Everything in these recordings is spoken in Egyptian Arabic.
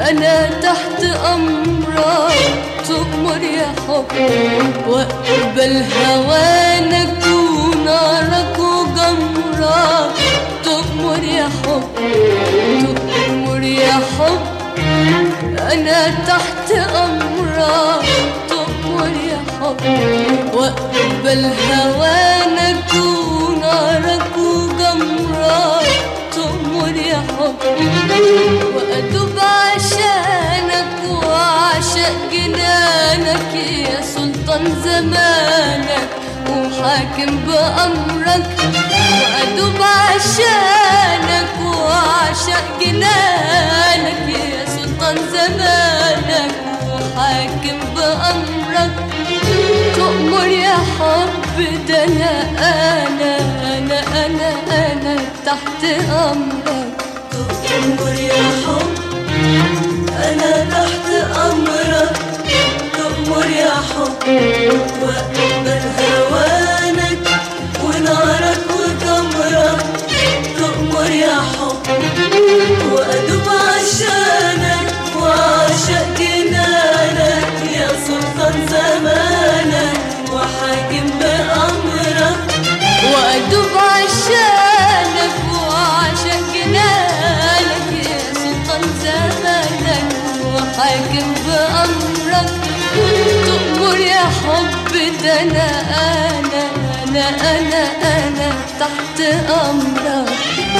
أنا تحت أمرك تؤمر يا حب واقبل هوانك ونارك وجمرك تؤمر يا حب تؤمر يا حب أنا تحت أمرك تؤمر يا حب واقبل هوانك ونارك وجمرك تؤمر يا حب وأدوب عشانك وعشق جنانك يا سلطان زمانك وحاكم بأمرك وأدوب عشانك وعشق جنانك يا سلطان زمانك وحاكم بأمرك تؤمر يا حب ده أنا أنا أنا أنا أنا تحت أمرك تؤمر يا حب أنا تحت أمرك تؤمر يا حب وأقبل هوانك ونارك وجمرك تؤمر يا حب وأدوب عشانك وعشق جنانك يا سلطان زمانك وحاكم بأمرك وأدوب عشانك وعشان جنانك يا سلطان زمانك وحاكم بأمرك تؤمر يا حب ده أنا أنا أنا أنا أنا تحت أمرك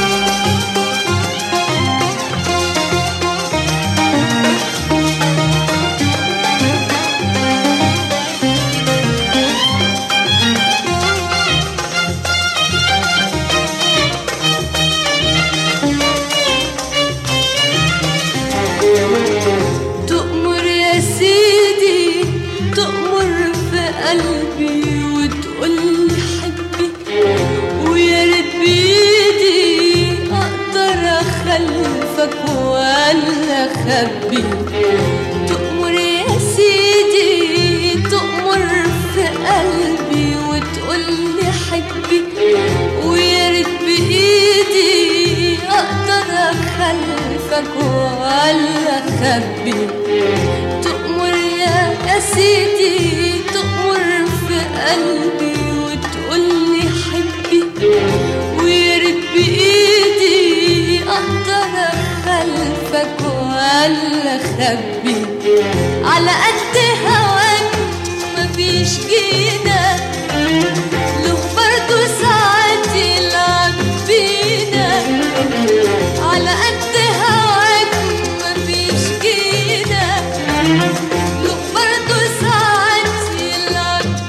تؤمر يا سيدي تؤمر في قلبي وتقولي حبي ويا ريت بإيدي أقدر أخلفك ولا أخبي تؤمر يا سيدي تؤمر في قلبي وتقولي حبي ويا ريت بإيدي أقدر أخلفك ولا أخبي تؤمر يا يا سيدي تؤمر في قلبي وتقولي حبي ويا ريت بإيدي أقدر أخلفك ولا أخبي على قد هواك مفيش جينا له برضه ساعات يلعب بينا على قد هواك مفيش جينا له برضه ساعات يلعب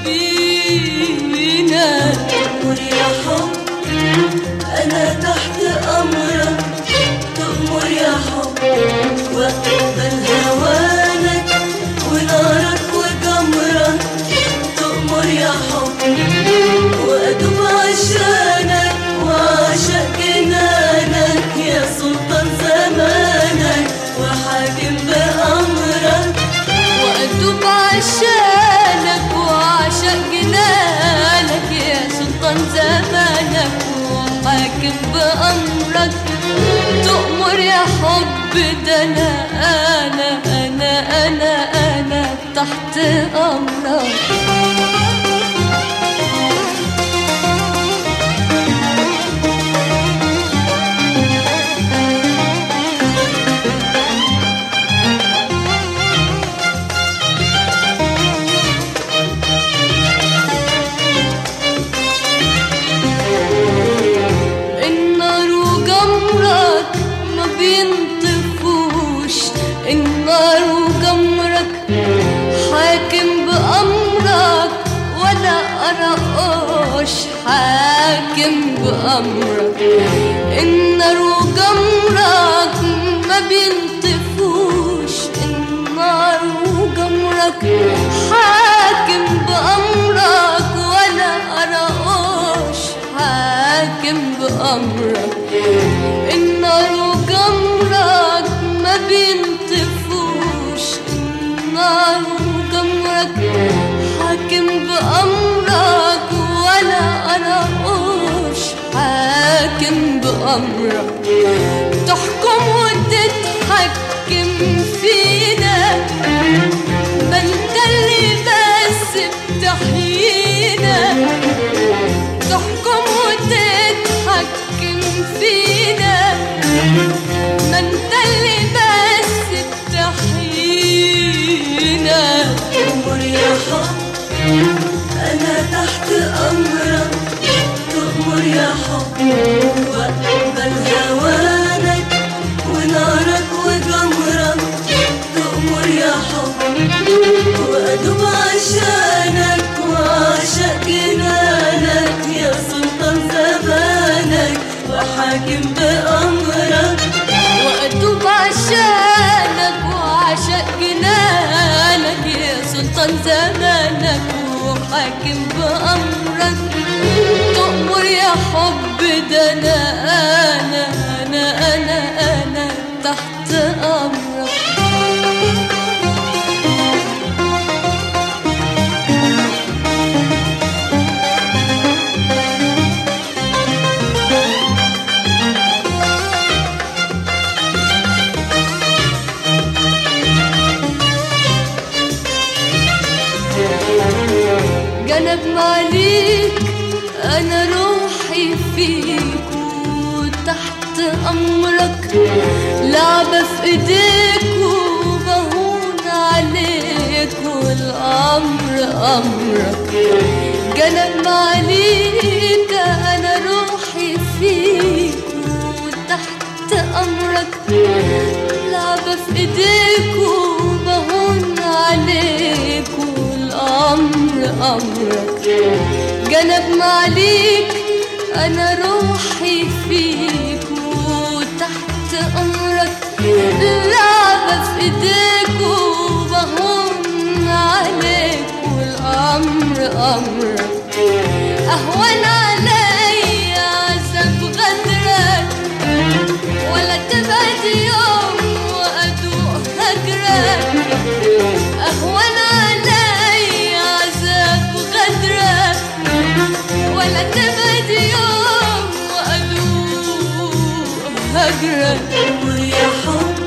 بينا تؤمر يا حب أنا تحت أمرك تؤمر يا حب وأقبل هوانك ونارك وجمرك تؤمر يا حب وأدوب عشانك وعشق جنانك يا سلطان زمانك وحاكم بأمرك وأدوب عشانك وعشق جنانك يا سلطان زمانك وحاكم بأمرك تؤمر يا حب ده أنا أنا أنا أنا أنا تحت أمرك النار وجمرك ما بينطفوش النار وجمرك حاكم بأمرك ولا أرقاش حاكم بأمرك النار وجمرك ما بينطفوش النار وجمرك حاكم بأمرك ولا أرقاش حاكم بأمرك النار وجمرك ما بينطفوش النار وجمرك حاكم بأمرك ولا أرقوش حاكم بأمرك تحكم وتتحكم زمانك وحاكم بأمرك تأمر يا حب ده أنا أنا أنا أنا أنا تحت أمرك جنب معليك انا روحي فيك وتحت امرك لعبة في ايديك وبهون عليك والامر امرك جنب معليك انا روحي فيك وتحت امرك لعبة في ايديك وبهون عليك والامر امرك جنب معليك انا روحي فيك وتحت امرك لعبة في ايديك وبهون عليك والامر امرك اهون علي عذاب غدرك ولا تبعد يوم وادوق هجرك اهون علي عذاب غدرك ولا تبعد يوم وادوق هجرك تأمر يا حب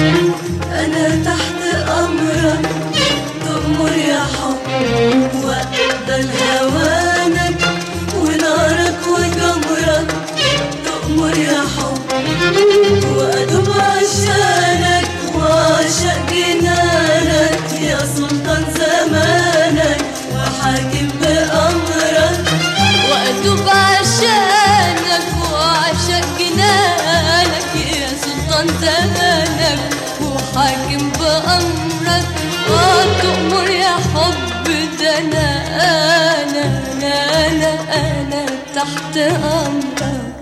أنا تحت أمرك تأمر يا حب وأقبل هوانك ونارك وجمرك تأمر يا حب وأدوب عشانك وأعشق جنانك يا سلطان زمانك وحاكم بأمرك وأدوب عشانك وعشق جنانك يا سلطان زمانك وحاكم بأمرك وتأمر يا حب ده أنا أنا أنا أنا, أنا تحت أمرك